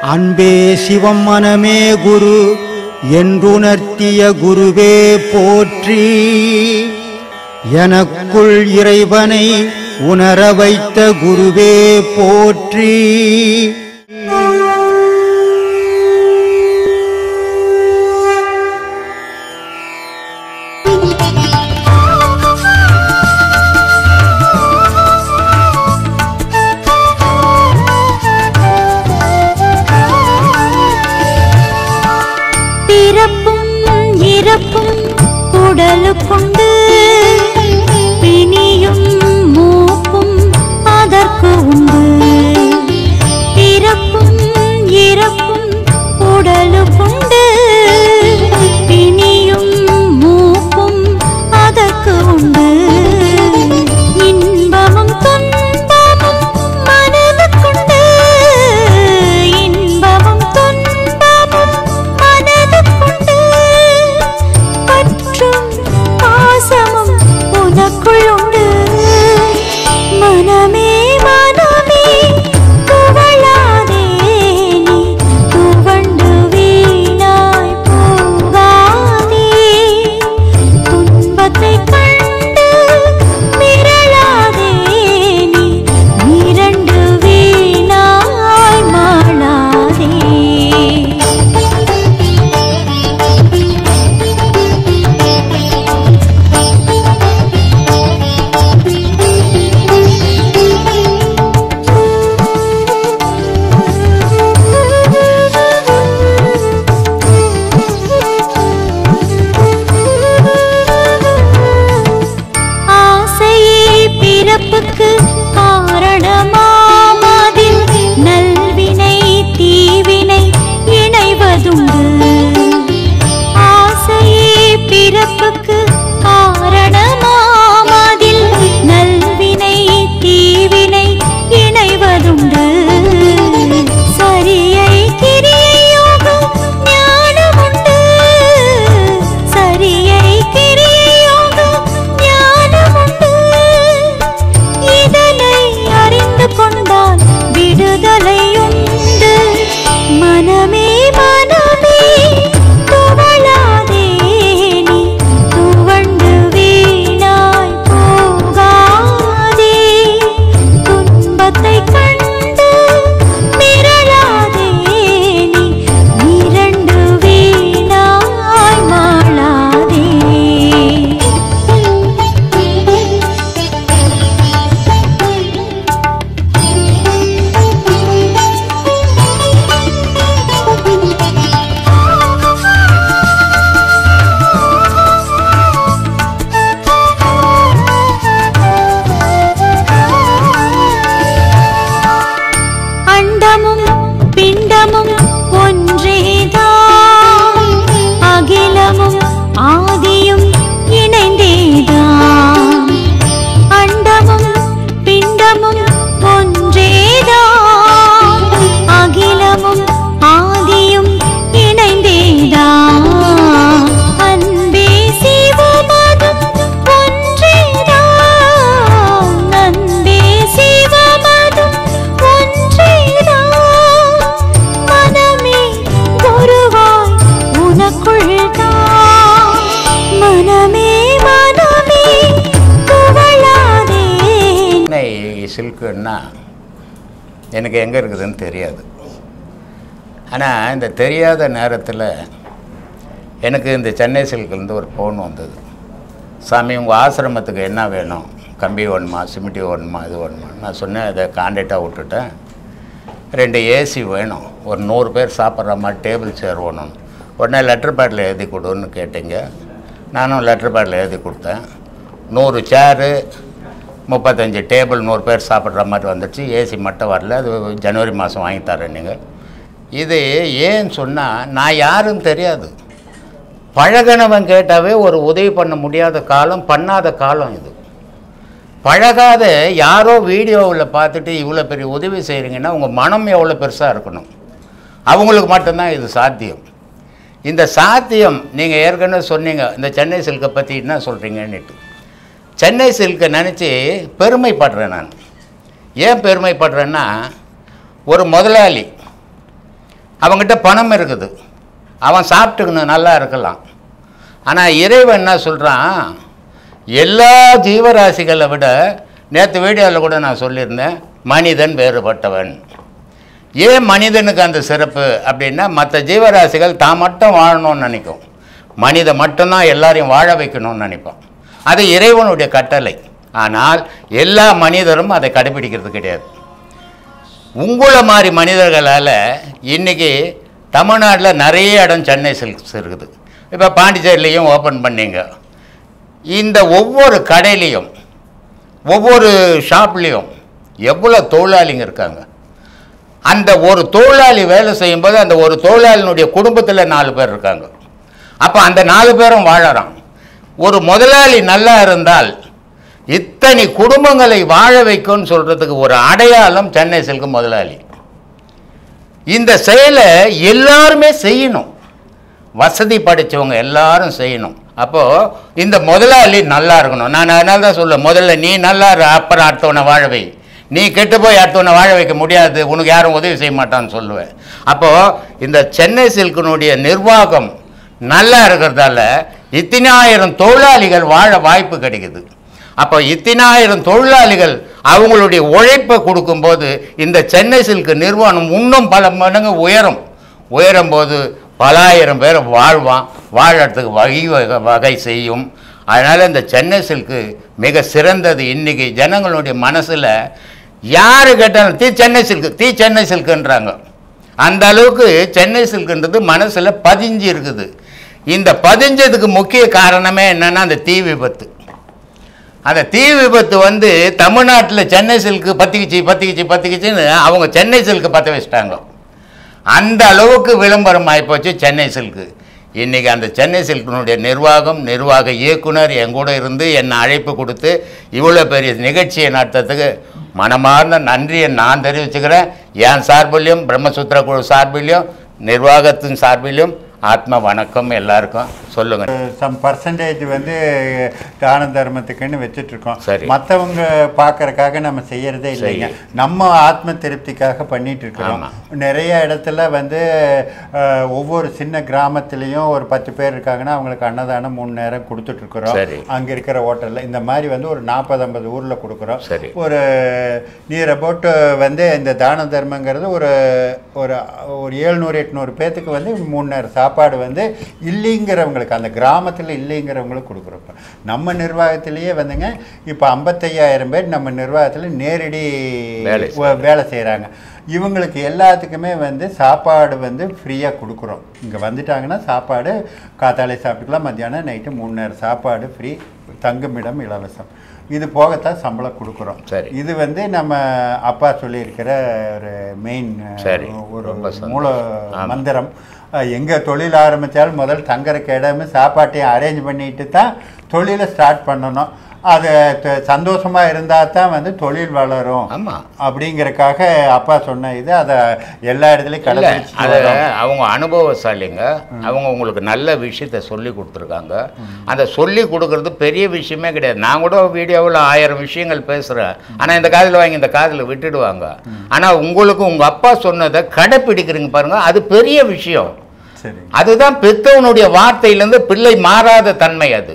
அன்பே சிவம் மனமே குரு என்றுணர்த்திய குருவே போற்றி எனக்குள் இறைவனை உணர வைத்த குருவே போற்றி பிறப்பும் இறப்பும் உடலுக்குண்டு பிணியும் மூப்பும் அதற்கு உண்டு பிறப்பும் இறப்பும் உடலுக்குண்டு பிணியும் மூப்பும் அதற்கு உண்டு இன்பமும் துன்பமும் மனதுக்குண்டு இன்பமும் துன்பமும் மனதுக்குண்டு பற்றும் பாசமும் உனக்குள் உண்டு மனமே மனமே துவளாதே நீ துவண்டு வீணாய் போகாதே துன்பத்தை கண்டு மிரளாதே நீ மிரண்டு வீணாய் மாளாதே ஆசையே பிறப்புக்கு காரணமாமதில் நல்வினை தீவினை இணைவதுண்டு ஆசையே பிறப்புக்கு காரணமாமதில் நல்வினை தீவினை இணைவதுண்டு சரியை கிரியை யோகம் ஞானமுண்டு சரியை கிரியை யோகம் ஞானமுண்டு இதனை அறிந்து கொண்டால் விடுதலை உண்டு மனமே மனமே துவளாதே நீ துவண்டு வீணாய் போகாதே துன்பத்தை கண்டு மிரளாதே நீ மிரண்டு வீணாய் மாளாதே அண்டமும் பிண்டமும் ஒன்றேதான் அகிலமும் ஆதியும் இணைந்தேதான் அண்டமும் பிண்டமும் ஒன்றேதான் அகிலமும் ஆதியும் இணைந்தேதான் அன்பே சிவமதும் ஒன்றேதான் அன்பே சிவமதும் ஒன்றேதான் மனமே குருவாய் உனக்குள்தான் மனமே மனமே துவளாதே சென்னை சில்க்குன்னா எனக்கு எங்கே இருக்குதுன்னு தெரியாது ஆனால் இந்த தெரியாத நேரத்தில் எனக்கு இந்த சென்னை சில்க்லேருந்து ஒரு ஃபோன் வந்தது சாமி உங்கள் ஆசிரமத்துக்கு என்ன வேணும் கம்பி வேணுமா சிமிட்டி வேணுமா இது வேணுமா நான் சொன்னேன் இதை கான்டாக்டாக விட்டுட்டேன் ரெண்டு ஏசி வேணும் ஒரு நூறு பேர் சாப்பிட்ற மாதிரி டேபிள் சேர் வேணும் உடனே லெட்டர் பேடில் எழுதி கொடுன்னு கேட்டீங்க நானும் லெட்டர் பேடில் எழுதி கொடுத்தேன் நூறு சேரு முப்பத்தஞ்சு டேபிள் நூறு பேர் சாப்பிட்ற மாதிரி வந்துடுச்சு ஏசி மட்டும் வரல அது ஜனவரி மாதம் வாங்கி தரேன் நீங்கள் இது ஏன்னு சொன்னால் நான் யாருன்னு தெரியாது பழகினவன் கேட்டாவே ஒரு உதவி பண்ண முடியாத காலம் பண்ணாத காலம் இது பழகாத யாரோ வீடியோவில் பார்த்துட்டு இவ்வளோ பெரிய உதவி செய்கிறீங்கன்னா உங்கள் மனம் எவ்வளோ பெருசாக இருக்கணும் அவங்களுக்கு மட்டும்தான் இது சாத்தியம் இந்த சாத்தியம் நீங்கள் ஏற்கனவே சொன்னீங்க இந்த சென்னை சில்கை பற்றி என்ன சொல்கிறீங்கன்னுட்டு சென்னை சில்கை நினச்சி பெருமைப்படுறேன் நான் ஏன் பெருமைப்படுறேன்னா ஒரு முதலாளி அவங்ககிட்ட பணம் இருக்குது அவன் சாப்பிட்டுக்கணும் நல்லா இருக்கலாம் ஆனால் இறைவன் என்ன சொல்கிறான் எல்லா ஜீவராசிகளை விட நேற்று வீடியோவில் கூட நான் சொல்லியிருந்தேன் மனிதன் வேறுபட்டவன் ஏன் மனிதனுக்கு அந்த சிறப்பு அப்படின்னா மற்ற ஜீவராசிகள் தான் மட்டும் வாழணும்னு நினைக்கும் மனித மட்டும்தான் எல்லாரையும் வாழ வைக்கணும்னு நினைப்பான் அது இறைவனுடைய கட்டளை ஆனால் எல்லா மனிதரும் அதை கடைபிடிக்கிறது கிடையாது உங்களை மாதிரி மனிதர்களால் இன்றைக்கி தமிழ்நாட்டில் நிறைய இடம் சென்னை சில்க்ஸ் இருக்குது இப்போ பாண்டிச்சேரிலையும் ஓப்பன் பண்ணீங்க இந்த ஒவ்வொரு கடையிலையும் ஒவ்வொரு ஷாப்லேயும் எவ்வளோ தொழிலாளிங்க இருக்காங்க அந்த ஒரு தொழிலாளி வேலை செய்யும்போது அந்த ஒரு தொழிலாளியினுடைய குடும்பத்தில் நாலு பேர் இருக்காங்க அப்போ அந்த நாலு பேரும் வாழறான் ஒரு முதலாளி நல்லா இருந்தால் இத்தனை குடும்பங்களை வாழ வைக்கும்னு சொல்கிறதுக்கு ஒரு அடையாளம் சென்னை சில்க் முதலாளி இந்த செயலை எல்லாருமே செய்யணும் வசதி படைச்சவங்க எல்லாரும் செய்யணும் அப்போது இந்த முதலாளி நல்லா இருக்கணும் நான் அதனால தான் சொல்லுவேன் முதல்ல நீ நல்லா இரு அப்புறம் அடுத்தவனை வாழ வை நீ கெட்டு போய் அடுத்தவனை வாழ வைக்க முடியாது உனக்கு யாரும் உதவி செய்ய மாட்டான்னு சொல்லுவேன் அப்போது இந்த சென்னை சில்கினுடைய நிர்வாகம் நல்லா இருக்கிறதால இத்தனாயிரம் தொழிலாளிகள் வாழ வாய்ப்பு கிடைக்குது அப்போ இத்தனாயிரம் தொழிலாளிகள் அவங்களுடைய உழைப்பை கொடுக்கும்போது இந்த சென்னை சில்க் நிறுவனம் இன்னும் பல மடங்கு உயரும் உயரும் போது பலாயிரம் பேர் வாழ்வான் வாழறதுக்கு வகை வகை- வகை செய்யும் அதனால் இந்த சென்னை சில்க்கு மிக சிறந்தது இன்றைக்கி ஜனங்களுடைய மனசில் யார் கேட்டாலும் தீ சென்னை சில்க்கு தீ சென்னை சில்க்குன்றாங்க அந்த அளவுக்கு சென்னை சில்க்குன்றது மனசில் பதிஞ்சு இருக்குது இந்த பதிஞ்சதுக்கு முக்கிய காரணமே என்னன்னா அந்த தீ விபத்து அந்த தீ விபத்து வந்து தமிழ்நாட்டில் சென்னை சில்க்கு பத்திக்கிச்சு பத்திக்கிச்சு பத்திக்கிச்சுன்னு அவங்க சென்னை சில்க்கு பற்ற வச்சிட்டாங்க அந்த அளவுக்கு விளம்பரம் ஆகிப்போச்சு சென்னை சில்க்கு இன்றைக்கி அந்த சென்னை சில்கினுடைய நிர்வாகம் நிர்வாக இயக்குனர் என் கூட இருந்து என்னை அழைப்பு கொடுத்து இவ்வளோ பெரிய நிகழ்ச்சியை நடத்துறதுக்கு மனமார்ந்த நன்றியை நான் தெரிவிச்சுக்கிறேன் என் சார்பிலையும் பிரம்மசூத்திர குழு சார்பிலையும் நிர்வாகத்தின் சார்பிலையும் ஆத்ம வணக்கம் எல்லாருக்கும் சொல்லுங்கள் சம் பர்சன்டேஜ் வந்து தான தர்மத்துக்குன்னு வச்சுட்டு இருக்கோம் சரி. மற்றவங்க பார்க்கறக்காக நம்ம செய்யறதே இல்லைங்க நம்ம ஆத்ம திருப்திக்காக பண்ணிட்டு இருக்கிறோம் ஆமா. நிறைய இடத்துல வந்து அஹ், ஒவ்வொரு சின்ன கிராமத்துலேயும் ஒரு பத்து பேர் இருக்காங்கன்னா அவங்களுக்கு அன்னதானம் மூணு நேரம் கொடுத்துட்டு இருக்கிறோம் சரி. அங்கே இருக்கிற ஹோட்டலில் இந்த மாதிரி வந்து ஒரு நாற்பது ஐம்பது ஊரில் கொடுக்குறோம் சரி. ஒரு நீர் அபவுட் வந்து இந்த தான தர்மங்கிறது ஒரு ஒரு ஒரு ஏழ்நூறு எட்நூறு பேத்துக்கு வந்து மூணு நேரம் சாப்பாடு வந்து இல்லைங்கிறவங்களுக்கு அந்த கிராமத்தில் இல்லைங்கிறவங்களுக்கு கொடுக்குறோம் இப்ப நம்ம நிர்வாகத்திலேயே வந்துங்க இப்போ ஐம்பத்தையாயிரம் பேர் நம்ம நிர்வாகத்தில் நேரடி வேலை வ- வேலை செய்கிறாங்க இவங்களுக்கு எல்லாத்துக்குமே வந்து சாப்பாடு வந்து ஃப்ரீயாக கொடுக்குறோம் இங்கே வந்துட்டாங்கன்னா சாப்பாடு காத்தாலை சாப்பிட்டுக்கலாம் மத்தியானம் நைட்டு மூணு நேரம் சாப்பாடு ஃப்ரீ தங்குமிடம் இலவசம் இது போகத்தான் சம்பளம் கொடுக்குறோம் சரி. இது வந்து நம்ம அப்பா சொல்லியிருக்கிற ஒரு மெயின் சரி. ஒரு ரொம்ப சந்தோஷம். மூல ஆமா. மந்திரம் அஹ், எங்க தொழில் ஆரம்பித்தாலும் முதல் தங்கறக்கு இடமே சாப்பாட்டையும் அரேஞ்ச் பண்ணிட்டு தான் தொழிலை ஸ்டார்ட் பண்ணணும் அது த- சந்தோஷமா இருந்தால் தான் வந்து தொழில் வளரும் ஆமாம் அப்படிங்கறக்காக அப்பா சொன்ன இது அதை எல்லா இடத்துலையும் இல்லை கடைபிடிச்சு அதை அவங்க அனுபவசாலிங்க அவங்க உங்களுக்கு நல்ல விஷயத்த சொல்லி கொடுத்துருக்காங்க அந்த சொல்லி கொடுக்கறது பெரிய விஷயமே கிடையாது நான் கூட வீடியோவில் ஆயிரம் விஷயங்கள் பேசுகிறேன் ஆனால் இந்த காதில் வாங்கி இந்த காதில் விட்டுடுவாங்க ஆனால் உங்களுக்கு உங்கள் அப்பா சொன்னதை கடைப்பிடிக்கிறீங்க பாருங்கள் அது பெரிய விஷயம் சரி அதுதான் பெத்தவனுடைய வார்த்தையிலேருந்து பிள்ளை மாறாத தன்மை அது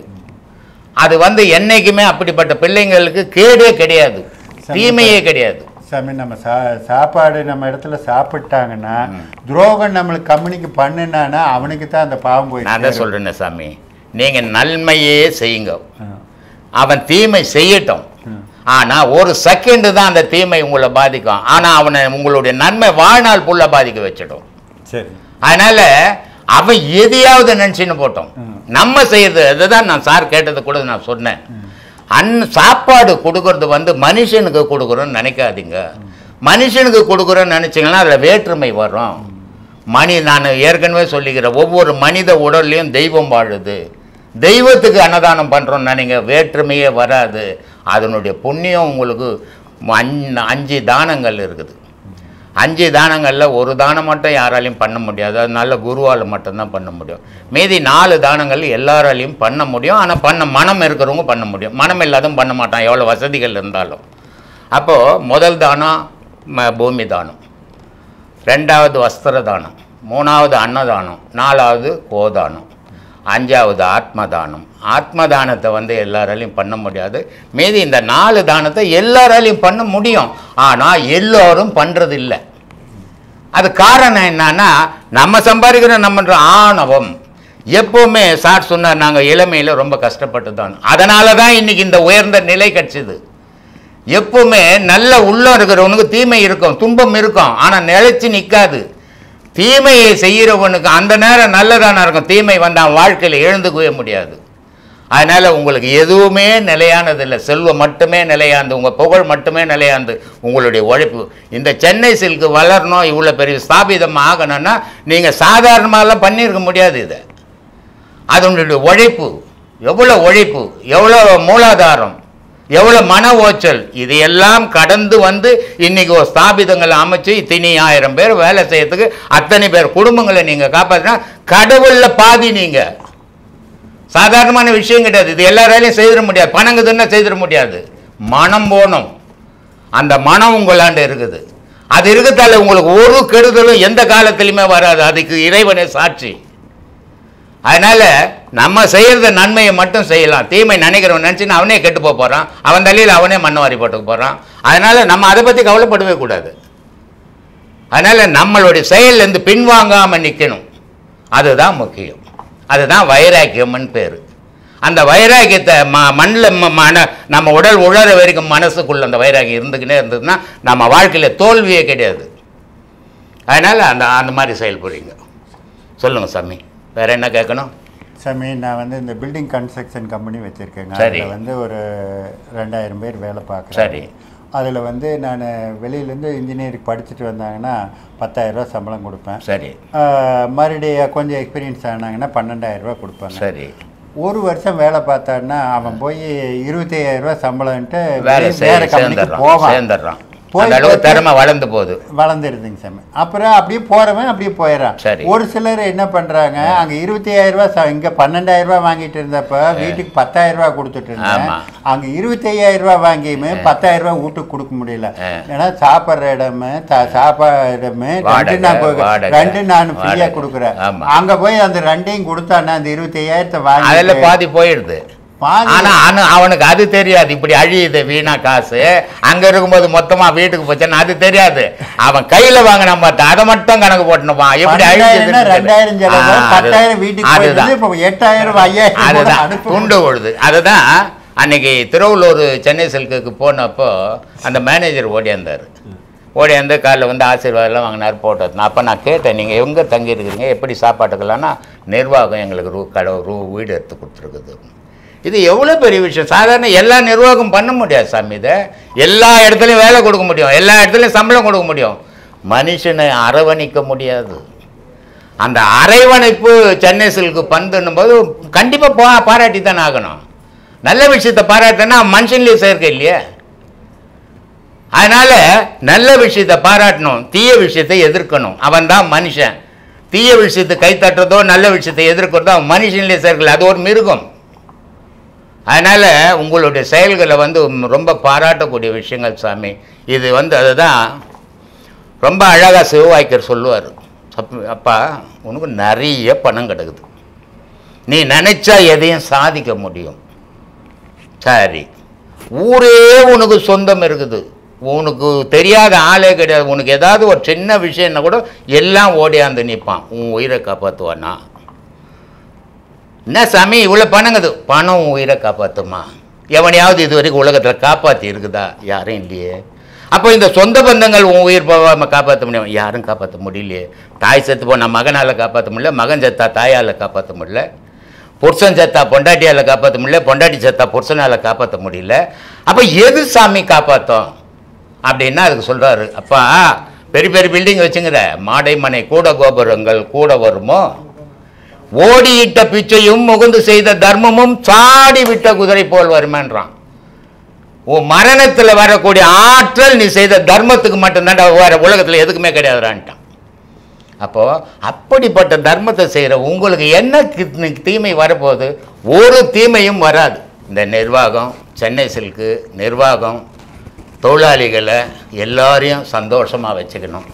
அது வந்து என்னைக்குமே அப்படிப்பட்ட பிள்ளைங்களுக்கு கேடே கிடையாது தீமையே கிடையாது சாமி நம்ம சா சாப்பாடு நம்ம இடத்துல சாப்பிட்டாங்கன்னா துரோகம் நம்மளுக்கு கம்பெனிக்கு பண்ணுனானா அவனுக்கு தான் அந்த பாவம் போய் நான் தான் சொல்கிறேனே சாமி நீங்கள் நன்மையே செய்யுங்க சேரும். அவன் தீமை செய்யட்டும் ஆனால் ஒரு செகண்டு தான் அந்த தீமை உங்களை பாதிக்கும் ஆனால் அவனை உங்களுடைய நன்மை வாழ்நாள் ஃபுல்லாக பாதிக்க வச்சிடும் சரி அதனால அவன் எதையாவது நினச்சின்னு போட்டோம் நம்ம செய்யறது அதுதான் நான் சார் கேட்டது கூட நான் சொன்னேன் அன் சாப்பாடு கொடுக்கறது வந்து மனுஷனுக்கு கொடுக்குறோன்னு நினைக்காதீங்க மனுஷனுக்கு கொடுக்குறோன்னு நினச்சிங்கன்னா அதில் வேற்றுமை வரும் மணி நான் ஏற்கனவே சொல்லிக்கிறேன் ஒவ்வொரு மனித உடல்லையும் தெய்வம் வாழுது தெய்வத்துக்கு அன்னதானம் பண்ணுறோன்னு நினைங்க வேற்றுமையே வராது அதனுடைய புண்ணியம் உங்களுக்கு அஞ் அஞ்சு தானங்கள் இருக்குது அஞ்சு தானங்களில் ஒரு தானம் மட்டும் யாராலையும் பண்ண முடியாது அது நல்ல குருவால் மட்டும்தான் பண்ண முடியும் மீதி நாலு தானங்கள் எல்லாராலையும் பண்ண முடியும் ஆனால் பண்ண மனம் இருக்கிறவங்க பண்ண முடியும் மனம் இல்லாதவங்க பண்ண மாட்டான் எவ்வளோ வசதிகள் இருந்தாலும் அப்போது முதல் தானம் ம- பூமி தானம் ரெண்டாவது வஸ்திர தானம் மூணாவது அன்னதானம் நாலாவது கோதானம் அஞ்சாவது ஆத்மதானம் ஆத்மதானத்தை வந்து எல்லாராலையும் பண்ண முடியாது மீதி இந்த நாலு தானத்தை எல்லாராலையும் பண்ண முடியும் ஆனால் எல்லோரும் பண்ணுறது இல்லை அது காரணம் என்னன்னா நம்ம சம்பாதிக்கிற நம்ம ஆணவம் எப்பவுமே சார் சொன்னார் நாங்கள் இளமையில் ரொம்ப கஷ்டப்பட்டு தான் அதனால தான் இன்னைக்கு இந்த உயர்ந்த நிலை கிடைச்சிது எப்பவுமே நல்ல உள்ளம் இருக்கிறவனுக்கு தீமை இருக்கும் துன்பம் இருக்கும் ஆனால் நிலைச்சு நிற்காது தீமையை செய்கிறவனுக்கு அந்த நேரம் நல்லதான இருக்கும் தீமை வந்தால் வாழ்க்கையில் எழுந்துக்கவே முடியாது அதனால் உங்களுக்கு எதுவுமே நிலையானதில்லை செல்வம் மட்டுமே நிலையானது உங்கள் புகழ் மட்டுமே நிலையானது உங்களுடைய உழைப்பு இந்த சென்னை சில்க்கு வளரணும் இவ்வளோ பெரிய ஸ்தாபிதம் ஆகணும்னா நீங்கள் சாதாரணமாலாம் பண்ணியிருக்க முடியாது இதை அதனுடைய உழைப்பு எவ்வளோ உழைப்பு எவ்வளோ மூலாதாரம் எவ்வளோ மன ஓச்சல் இது எல்லாம் கடந்து வந்து இன்னைக்கு ஒரு ஸ்தாபிதங்களை அமைச்சு இத்தனை ஆயிரம் பேர் வேலை செய்யறதுக்கு அத்தனை பேர் குடும்பங்களை நீங்கள் காப்பாற்றினா கடவுளில் பாதி நீங்கள் சாதாரணமான விஷயம் கிடையாது இது எல்லாராலையும் செய்திட முடியாது பணங்குதுன்னா செய்திட முடியாது மனம் போகணும் அந்த மனம் உங்களாண்ட இருக்குது அது இருக்கிறதால உங்களுக்கு ஒரு கெடுதலும் எந்த காலத்திலையுமே வராது அதுக்கு இறைவனே சாட்சி அதனால நம்ம செய்யறத நன்மையை மட்டும் செய்யலாம் தீமை நினைக்கிறவன் நினச்சின்னு அவனே கெட்டு போக போகிறான் அவன் தலையில் அவனே மண் வாரி போட்டுக்க போகிறான் அதனால நம்ம அதை பற்றி கவலைப்படவே கூடாது அதனால நம்மளுடைய செயல்லேருந்து பின்வாங்காமல் நிற்கணும் அதுதான் முக்கியம் அதுதான் வைராக்கியம்னு பேர் அந்த வைராக்கியத்தை ம மண்ணில் மன நம்ம உடல் உழற வரைக்கும் மனசுக்குள்ள அந்த வைராக்கியம் இருந்துக்கிட்டே இருந்ததுன்னா நம்ம வாழ்க்கையில் தோல்வியே கிடையாது அதனால் அந்த அந்த மாதிரி செயல்படுறீங்க சொல்லுங்கள் சாமி வேற என்ன கேட்கணும் சாமி நான் வந்து இந்த பில்டிங் கன்ஸ்ட்ரக்ஷன் கம்பெனி வச்சுருக்கேங்க சரி. அதில் வந்து ஒரு ரெண்டாயிரம் பேர் வேலை பார்க்குறேன் சரி அதில் வந்து நான் வெளியிலேருந்து இன்ஜினியரிங் படிச்சுட்டு வந்தாங்கன்னா பத்தாயிரரூவா சம்பளம் கொடுப்பேன் சரி ஆஹ் மறுபடியும் கொஞ்சம் எக்ஸ்பீரியன்ஸ் ஆனாங்கன்னா பன்னெண்டாயிரரூவா கொடுப்பாங்க சரி ஒரு வருஷம் வேலை பார்த்தான்னா அவன் போய் இருபத்தி ஐயாயிரரூவா சம்பளம்ன்ட்டு வேலை வேற செய்ய கம்பெனிக்கு சேர்ந்துடுறான் போவான் சேர்ந்துடுறான் போய் அந்த அளவுக்கு போட்டு- திறமை வளர்ந்து போகுது வளர்ந்துருதுங்க சாமி அப்புறம் அப்படியே போறவன் அப்படியே போயிடறான் சரி. ஒரு சிலர் என்ன பண்றாங்க அங்க இருபத்தி ஆயிரம் ரூபாய் ச- இங்க பன்னெண்டாயிரம் ரூபாய் வாங்கிட்டு இருந்தப்ப வீட்டுக்கு பத்தாயிரம் ரூபாய் கொடுத்துட்டு இருந்தேன் ஆமா. அங்க இருபத்தி ஐயாயிரம் ரூபாய் வாங்கியுமே பத்தாயிரம் ரூபாய் வீட்டுக்கு கொடுக்க முடியல ஆ. ஏன்னா சாப்பிட்ற இடமே த- சாப்பாடு இடமே ரெண்டு வாடகை, நான் போய் வாடகை, ரெண்டு நான் ஃப்ரீயா வாடகை. கொடுக்குறேன் ஆமா. அங்க போய் அந்த ரெண்டையும் கொடுத்தானே அந்த இருபத்தி ஐயாயிரத்தை அதில் வாங்கி பாதி போயிடுது பாதி ஆனா அனு- அவனுக்கு அது தெரியாது இப்படி அழியுது வீணா காசு அங்க இருக்கும்போது மொத்தமா வீட்டுக்கு போச்சுன்னு அது தெரியாது அவன் கையில வாங்கினா பார்த்தா அதை மட்டும் கணக்கு போட்டுனுப்பான் எப்படி பன்னெண்டாயிரம்னா ரெண்டாயிரம் செலவு அழிஞ்சது பத்தாயிரம் வீட்டுக்கு போயிட்டு இப்போ எட்டாயிரம் ஐயாயிரம் கூட அதுதான் அனுப்பு துண்டு விழுது அதுதான் அன்னைக்கு திருவள்ளூர் சென்னை சில்க்குக்கு போனப்போ அந்த மேனேஜர் ஓடியாந்தார் ஓடியாந்து காலைல வந்து ஆசீர்வாதம்லாம் வாங்கினார் போட்டது நான் அப்போ நான் கேட்டேன் நீங்கள் எங்கே தங்கியிருக்கிறீங்க எப்படி சாப்பாட்டுக்கலாம்னா நிர்வாகம் எங்களுக்கு ரூ கடை ரூ வீடு எடுத்து கொடுத்துருக்குது இது எவ்வளோ பெரிய விஷயம் சாதாரண எல்லா நிர்வாகம் பண்ண முடியாது சாமி இதை எல்லா இடத்துலையும் வேலை கொடுக்க முடியும் எல்லா இடத்துலையும் சம்பளம் கொடுக்க முடியும் மனுஷனை அரவணைக்க முடியாது அந்த அரவணைப்பு சென்னை சில்க்கு பந்துன்னும் போது கண்டிப்பாக பா பாராட்டி தானே ஆகணும் நல்ல விஷயத்தை பாராட்டினா மனுஷன்லேயே சேர்க்க இல்லையே அதனால நல்ல விஷயத்தை பாராட்டணும் தீய விஷயத்தை எதிர்க்கணும் அவன் தான் மனுஷன் தீய விஷயத்தை கை தட்டுறதோ நல்ல விஷயத்தை எதிர்க்கிறதோ அவன் மனுஷன்லேயே சேர்க்கல அது ஒரு மிருகம் அதனால் உங்களுடைய செயல்களை வந்து ரொம்ப பாராட்டக்கூடிய விஷயங்கள் சாமி இது வந்து அதுதான் ரொம்ப அழகாக சிவவாய்க்கர் சொல்லுவார் அப்பா உனக்கு நிறைய பணம் கிடக்குது நீ நினைச்சா எதையும் சாதிக்க முடியும் சரி ஊரே உனக்கு சொந்தம் இருக்குது உனக்கு தெரியாத ஆளே கிடையாது உனக்கு ஏதாவது ஒரு சின்ன விஷயம்னா கூட எல்லாம் ஓடியாந்து நிற்பான் உன் உயிரை காப்பாற்றுவானா என்ன சாமி இவ்வளோ பணங்குது பணம் உன் உயிரை காப்பாற்றுமா எவனையாவது இது வரைக்கும் உலகத்தில் காப்பாற்றி இருக்குதா யாரும் இல்லையே அப்போ இந்த சொந்த பந்தங்கள் உன் உயிர் போகாமல் காப்பாற்ற முடியும் யாரும் காப்பாற்ற முடியலையே தாய் செத்து போன மகனால் காப்பாற்ற முடியல மகன் செத்தா தாயால் காப்பாற்ற முடியல புருஷன் செத்தா பொண்டாட்டியால் காப்பாற்ற முடியல பொண்டாட்டி செத்தா புருஷனால் காப்பாற்ற முடியல அப்போ எது சாமி காப்பாற்றும் அப்படின்னா அதுக்கு சொல்கிறாரு அப்பா பெரிய பெரிய பில்டிங் வச்சுங்கிற மாடை மனை கூட கோபுரங்கள் கூட வருமோ ஓடியிட்ட பிச்சையும் முகுந்து செய்த தர்மமும் சாடி விட்ட குதிரை போல் வருமன்றான் உன் மரணத்தில் வரக்கூடிய ஆற்றல் நீ செய்த தர்மத்துக்கு மட்டும்தான் வேற உலகத்தில் எதுக்குமே கிடையாதுறான்ட்டான் அப்போ அப்படிப்பட்ட தர்மத்தை செய்கிற உங்களுக்கு என்ன கி- தீமை வரப்போகுது ஒரு தீமையும் வராது இந்த நிர்வாகம் சென்னை சில்க்கு நிர்வாகம் தொழிலாளிகளை எல்லாரையும் சந்தோஷமாக வச்சுக்கணும்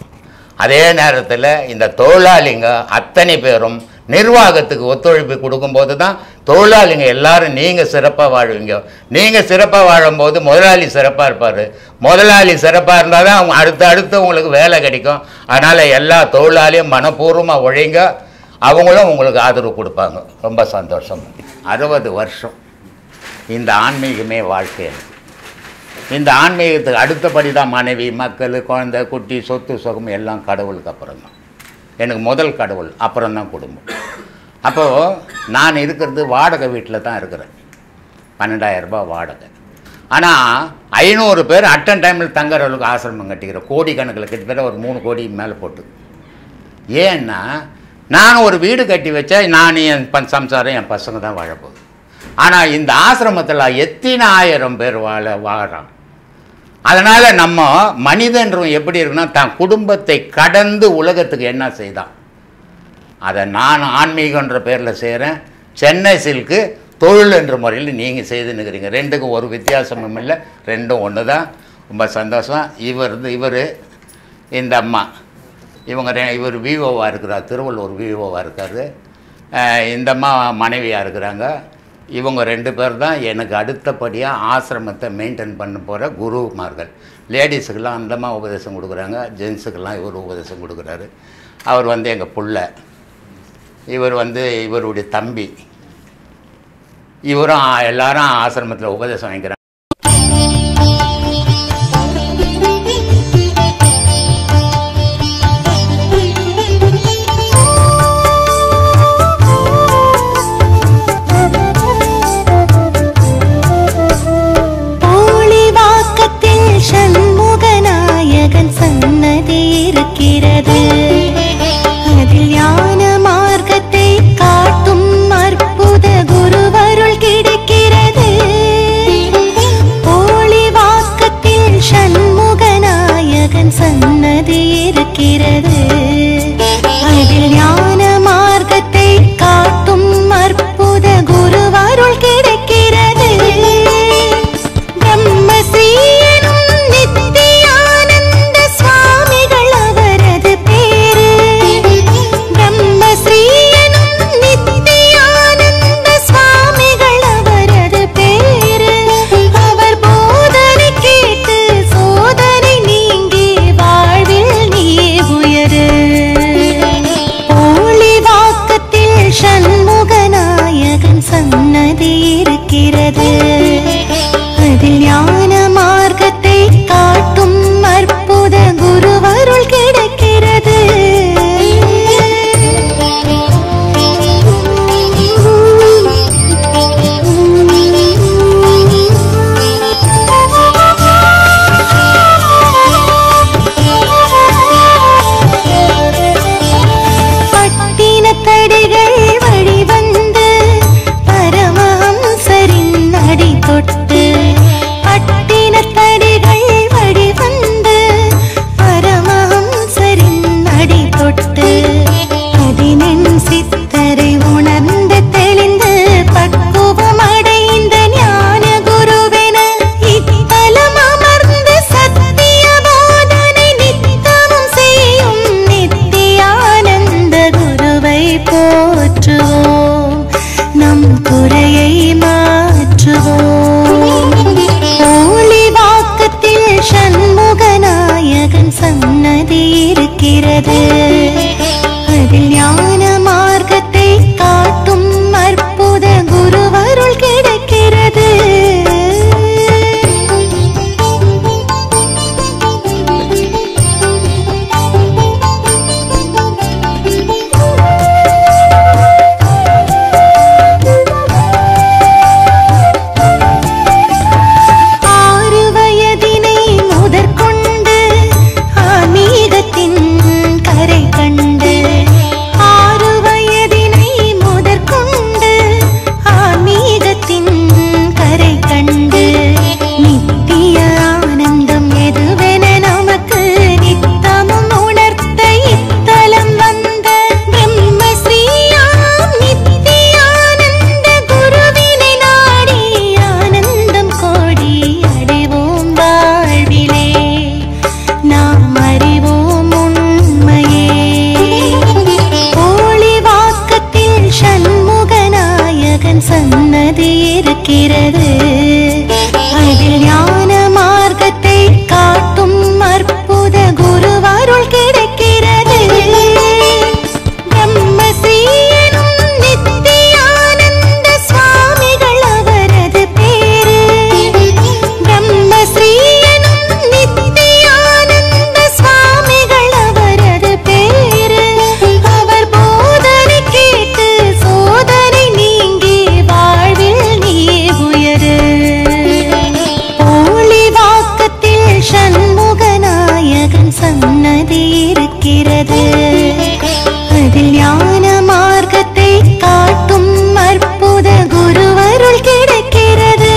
அதே நேரத்தில் இந்த தொழிலாளிங்க அத்தனை பேரும் நிர்வாகத்துக்கு ஒத்துழைப்பு கொடுக்கும்போது தான் தொழிலாளிங்க எல்லாரும் நீங்கள் சிறப்பாக வாழ்வீங்க நீங்கள் சிறப்பாக வாழும்போது முதலாளி சிறப்பாக இருப்பார் முதலாளி சிறப்பாக இருந்தால் தான் அவங்க அடுத்து அடுத்து உங்களுக்கு வேலை கிடைக்கும் அதனால் எல்லா தொழிலாளியும் மனப்பூர்வமாக ஒழிங்க அவங்களும் உங்களுக்கு ஆதரவு கொடுப்பாங்க ரொம்ப சந்தோஷம் அறுபது வருஷம் இந்த ஆன்மீகமே வாழ்க்கை எனக்கு. இந்த ஆன்மீகத்துக்கு அடுத்தபடி தான் மனைவி மக்கள் குழந்தை குட்டி சொத்து சுகம் எல்லாம் கடவுளுக்கு அப்புறம் தான் எனக்கு முதல் கடவுள் அப்புறம் தான் குடும்பம் அப்போது நான் இருக்கிறது வாடகை வீட்டில் தான் இருக்கிறேன் பன்னெண்டாயிரம் ரூபாய் வாடகை ஆனால் ஐநூறு பேர் அட்டன் டைமில் தங்குறவங்களுக்கு ஆசிரமம் கட்டிக்கிறேன் கோடி கணக்கில் கிட்டத்தட்ட ஒரு மூணு கோடி மேலே போட்டு ஏன்னா நான் ஒரு வீடு கட்டி வச்சா நான் என் ப சம்சாரம் என் பசங்க தான் வாழப்போகுது ஆனால் இந்த ஆசிரமத்தில் எத்தனை ஆயிரம் பேர் வாழ வாழறான் அதனால் நம்ம மனிதன்றவன் எப்படி இருக்குன்னா தன் குடும்பத்தை கடந்து உலகத்துக்கு என்ன செய்தான் அதை நான் ஆன்மீகன்ற பேரில் செய்கிறேன் சென்னை சில்க்கு தொழில் என்ற முறையில் நீங்கள் செய்து நிற்கிறீங்க ரெண்டுக்கும் ஒரு வித்தியாசமும் இல்லை ரெண்டும் ஒன்று தான் ரொம்ப சந்தோஷம் இவர் இவர் இந்த அம்மா இவங்க ரெ- இவர் விவோவாக இருக்கிறார் திருவள்ளூர் விவோவாக இருக்கார் இந்த அம்மா மனைவியாக இருக்கிறாங்க இவங்க ரெண்டு பேர் தான் எனக்கு அடுத்தபடியாக ஆசிரமத்தை மெயின்டைன் பண்ண போகிற குருமார்கள் லேடிஸுக்கெல்லாம் அந்தம்மா உபதேசம் கொடுக்குறாங்க ஜென்ஸுக்கெல்லாம் இவர் உபதேசம் கொடுக்குறாரு அவர் வந்து எங்கள் புள்ள இவர் வந்து இவருடைய தம்பி இவரும் ஆ- எல்லாரும் ஆசிரமத்தில் உபதேசம் வாங்கிக்கிறாங்க போலிவாக்கத்தில் சண்முகநாயகன் சன்னதி இருக்கிறது அதில் ஞான மார்க்கத்தை காட்டும் அற்புத குருவருள் கிடைக்கிறது போலிவாக்கத்தில் சண்முகநாயகன் சன்னதி இருக்கிறது அதில் ஞான மார்க்கத்தை காட்டும் அற்புத குருவருள் கிடைக்கிறது பிரம்மஸ்ரீ எனும் நித்தியானந்த சுவாமிகள் அவரது பேரு பிரம்மஸ்ரீ எனும் நித்தியானந்த சுவாமிகள் அவரது பேரு அவர் போதனை கேட்டு சோதனை நீங்கி வாழ்வில் நீ உயரு போலி வாக்கத்தில் சண்முகநாயகன் சன்னதி இருக்கிறது அதில் ஞான மார்க்கத்தை காட்டும் அற்புத குருவருள் கிடைக்கிறது பட்டினத்தடிகள் வழிவந்து பரமஹம்சரின் அடி தொட்டு பட்டினத்தடிகள் வழிவந்து பரமஹம்சரின் அடி தொட்டு பதினெண் சித்தரை உணர்ந்து தெளிந்து பக்குவம் அடைந்த ஞான குருவென இத்தலம் அமர்ந்து சத்திய போதனை நித்தமும் செய்யும் நித்தியானந்த குருவை போற்றுவோம் நம் குறையை மாற்றுவோம் போலி வாக்கத்தில் சண்முகநாயகன் சன்னதி இருக்கிறது அதில் ஞான மார்க்கத்தை காட்டும் அற்புத குருவருள் கிடைக்கிறது ஆறு வயதினை முதற்கொண்டு ஆன்மீகத்தின் கரை கண்டு சன்னதி இருக்கிறது அதில் ஞான மார்க்கத்தை காட்டும் அற்புத குருவருள் கிடைக்கிறது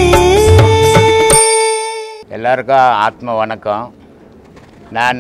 எல்லாருக்கும் ஆத்ம வணக்கம் நான்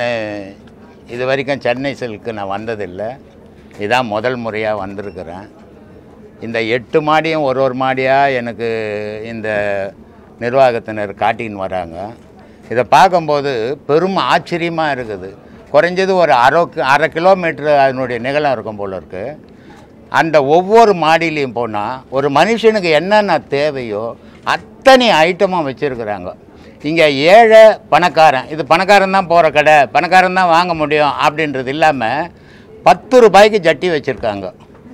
இது வரைக்கும் சென்னை சில்க்கு நான் வந்ததில்லை இதான் முதல் முறையாக வந்திருக்கிறேன் இந்த எட்டு மாடியும் ஒரு ஒரு மாடியாக எனக்கு இந்த நிர்வாகத்தினர் காட்டின்னு வராங்க இதை பார்க்கும்போது பெரும் ஆச்சரியமாக இருக்குது குறைஞ்சது ஒரு அரை கி- அரை கிலோமீட்டர் அதனுடைய நிகழம் இருக்கும் போல இருக்குது அந்த ஒவ்வொரு மாடியிலையும் போனால் ஒரு மனுஷனுக்கு என்னென்ன தேவையோ அத்தனை ஐட்டமும் வச்சுருக்குறாங்க இங்கே ஏழை பணக்காரன் இது பணக்காரன் தான் போகிற கடை பணக்காரன் தான் வாங்க முடியும் அப்படின்றது இல்லாமல் பத்து ரூபாய்க்கு ஜட்டி வச்சுருக்காங்க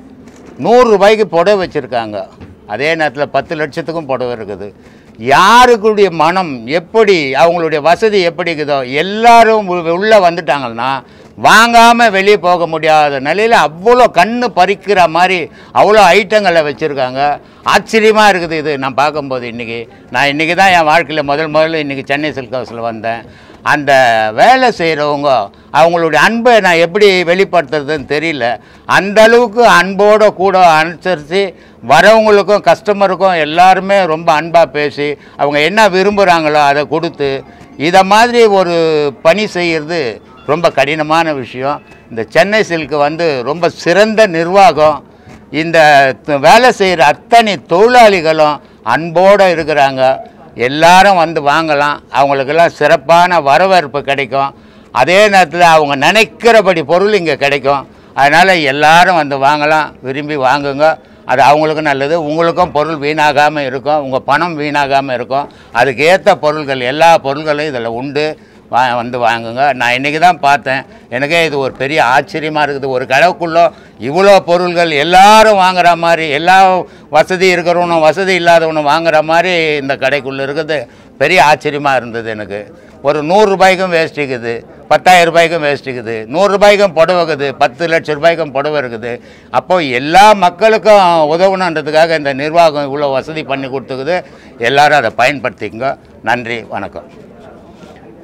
நூறு ரூபாய்க்கு புடவை வச்சுருக்காங்க அதே நேரத்தில் பத்து லட்சத்துக்கும் புடவை இருக்குது யாருக்குடைய மனம் எப்படி அவங்களுடைய வசதி எப்படி இருக்குதோ எல்லாரும் உ- உள்ளே வந்துட்டாங்கன்னா வாங்காமல் வெளியே போக முடியாத நிலையில் அவ்வளோ கண்ணு பறிக்கிற மாதிரி அவ்வளோ ஐட்டங்களை வச்சுருக்காங்க ஆச்சரியமாக இருக்குது இது நான் பார்க்கும்போது இன்றைக்கி நான் இன்றைக்கி தான் என் வாழ்க்கையில் முதல் முதல்ல இன்றைக்கி சென்னை சில்க் ஹவுஸில் வந்தேன் அந்த வேலை செய்கிறவங்க அவங்களுடைய அன்பை நான் எப்படி வெளிப்படுத்துறதுன்னு தெரியல அந்த அளவுக்கு அன்போட கூட அனுசரித்து வரவங்களுக்கும் கஸ்டமருக்கும் எல்லாருமே ரொம்ப அன்பாக பேசி அவங்க என்ன விரும்புகிறாங்களோ அதை கொடுத்து இதை மாதிரி ஒரு பணி செய்கிறது ரொம்ப கடினமான விஷயம் இந்த சென்னை சில்க்கு வந்து ரொம்ப சிறந்த நிர்வாகம் இந்த த- வேலை செய்கிற அத்தனை தொழிலாளிகளும் அன்போடு இருக்கிறாங்க எல்லாரும் வந்து வாங்கலாம் அவங்களுக்கெல்லாம் சிறப்பான வரவேற்பு கிடைக்கும் அதே நேரத்தில் அவங்க நினைக்கிறபடி பொருள் இங்கே கிடைக்கும் அதனால் எல்லாரும் வந்து வாங்கலாம் விரும்பி வாங்குங்க அது அவங்களுக்கும் நல்லது உங்களுக்கும் பொருள் வீணாகாமல் இருக்கும் உங்கள் பணம் வீணாகாமல் இருக்கும் அதுக்கு ஏற்ற பொருள்கள் எல்லா பொருள்களும் இதில் உண்டு வா வந்து வாங்குங்க நான் இன்றைக்கி தான் பார்த்தேன் எனக்கே இது ஒரு பெரிய ஆச்சரியமாக இருக்குது ஒரு கடைக்குள்ளே இவ்வளோ பொருள்கள் எல்லாரும் வாங்குற மாதிரி எல்லா வசதி இருக்கிறவனும் வசதி இல்லாதவனும் வாங்குற மாதிரி இந்த கடைக்குள்ளே இருக்குது பெரிய ஆச்சரியமாக இருந்தது எனக்கு ஒரு நூறு ரூபாய்க்கும் வேஸ்ட் இருக்குது பத்தாயிரம் ரூபாய்க்கும் வேஸ்ட் இருக்குது நூறு ரூபாய்க்கும் புடவை இருக்குது பத்து லட்சம் ரூபாய்க்கும் புடவை இருக்குது அப்போ எல்லா மக்களுக்கும் உதவணுன்றதுக்காக இந்த நிர்வாகம் இவ்வளோ வசதி பண்ணி கொடுத்துக்குது எல்லாரும் அதை பயன்படுத்திக்கங்க நன்றி வணக்கம்